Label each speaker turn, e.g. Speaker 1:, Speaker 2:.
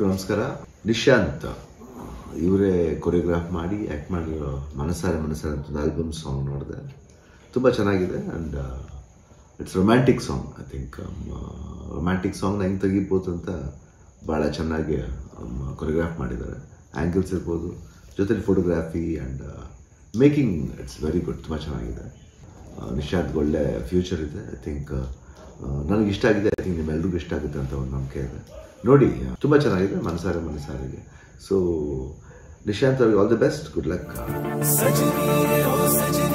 Speaker 1: ನಮಸ್ಕಾರ ನಿಶಾಂತ್ ಇವರೇ ಕೊರಿಯೋಗ್ರಾಫ್ ಮಾಡಿ ಆ್ಯಕ್ಟ್ ಮಾಡಿರೋ ಮನಸಾರೆ ಮನಸಾರೆ ಅಂತ ಒಂದು ಆಲ್ಬಮ್ ಸಾಂಗ್ ನೋಡಿದೆ ತುಂಬ ಚೆನ್ನಾಗಿದೆ and it's romantic song I think romantic ಸಾಂಗ್ನ ಹೆಂಗೆ ತೆಗಿಬೋದು ಅಂತ ಭಾಳ ಚೆನ್ನಾಗಿ ಕೊರಿಯೋಗ್ರಾಫ್ ಮಾಡಿದ್ದಾರೆ ಆ್ಯಂಗಲ್ಸ್ ಇರ್ಬೋದು ಜೊತೆಲಿ photography and making it's very good ತುಂಬ ಚೆನ್ನಾಗಿದೆ ಆ, ನಿಶಾಂತ್ಗೆ ಒಳ್ಳೆ ಫ್ಯೂಚರ್ ಇದೆ ಐ ಥಿಂಕ್ ನನಗೆ ಇಷ್ಟ ಆಗಿದೆ ಐ ಥಿಂಕ್ ನಿಮ್ಮೆಲ್ರಿಗೂ ಇಷ್ಟ ಆಗುತ್ತೆ ಅಂತ ಒಂದು ನಂಬಿಕೆ ಇದೆ ನೋಡಿ ತುಂಬ ಚೆನ್ನಾಗಿದೆ ಮನಸಾರೆ ಮನಸಾರಿಗೆ ಸೊ ನಿಶಾಂತ್ ಅವ್ರಿಗೆ all the best good luck
Speaker 2: सजनी रे ओ सजनी